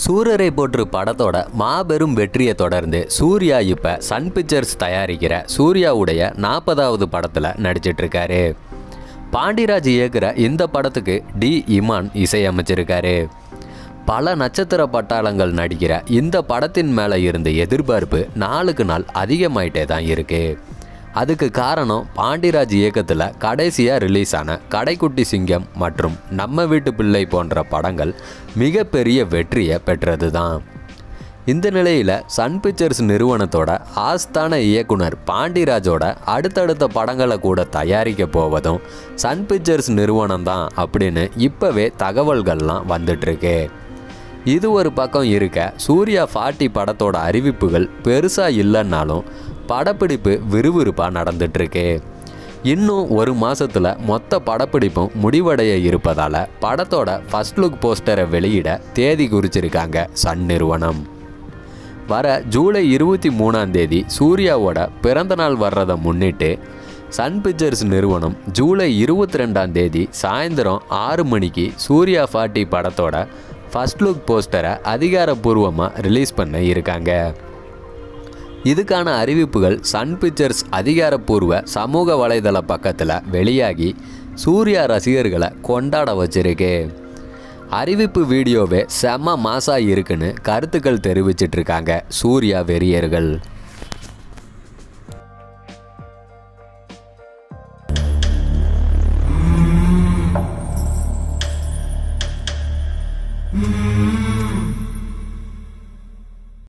சூரரை போற்று படத்தோட மாபெரும் வெற்றியை தொடர்ந்து சூர்யா இப்போ சன் பிக்சர்ஸ் தயாரிக்கிற சூர்யாவுடைய நாற்பதாவது படத்தில் நடிச்சிட்டு இருக்காரு பாண்டிராஜ் இயக்குற இந்த படத்துக்கு டி இமான் இசையமைச்சிருக்காரு பல நட்சத்திர பட்டாளங்கள் நடிக்கிற இந்த படத்தின் மேலே இருந்த எதிர்பார்ப்பு நாளுக்கு நாள் அதிகமாயிட்டே தான் இருக்கு அதுக்கு காரணம் பாண்டிராஜ் இயக்கத்தில் கடைசியாக ரிலீஸ் ஆன கடைக்குட்டி சிங்கம் மற்றும் நம்ம வீட்டு பிள்ளை போன்ற படங்கள் மிகப்பெரிய வெற்றியை பெற்றது தான் இந்த நிலையில் சன் பிக்சர்ஸ் நிறுவனத்தோட ஆஸ்தான இயக்குனர் பாண்டிராஜோட அடுத்தடுத்த படங்களை கூட தயாரிக்க போவதும் சன் பிக்சர்ஸ் நிறுவனம் தான் அப்படின்னு இப்போவே தகவல்கள்லாம் வந்துட்டுருக்கு இது ஒரு பக்கம் இருக்க சூர்யா ஃபார்ட்டி படத்தோட அறிவிப்புகள் பெருசாக இல்லைன்னாலும் படப்பிடிப்பு விறுவிறுப்பாக நடந்துட்டுருக்கு இன்னும் ஒரு மாசத்துல மொத்த படப்பிடிப்பும் முடிவடைய இருப்பதால் படத்தோட ஃபர்ஸ்ட் லுக் போஸ்டரை வெளியிட தேதி குறிச்சிருக்காங்க சன் நிறுவனம் வர ஜூலை இருபத்தி மூணாம் தேதி சூர்யாவோட பிறந்தநாள் வர்றதை முன்னிட்டு சன் பிக்சர்ஸ் நிறுவனம் ஜூலை இருபத்தி ரெண்டாம் தேதி சாயந்தரம் ஆறு மணிக்கு சூர்யா ஃபார்ட்டி படத்தோட ஃபர்ஸ்ட் லுக் போஸ்டரை அதிகாரப்பூர்வமாக ரிலீஸ் பண்ண இருக்காங்க இதுக்கான அறிவிப்புகள் சன் பிக்சர்ஸ் அதிகாரப்பூர்வ சமூக வலைதள பக்கத்தில் வெளியாகி சூர்யா ரசிகர்களை கொண்டாட வச்சிருக்கு அறிவிப்பு வீடியோவே செம மாசா இருக்குன்னு கருத்துக்கள் தெரிவிச்சிட்டு இருக்காங்க சூர்யா வெறியர்கள்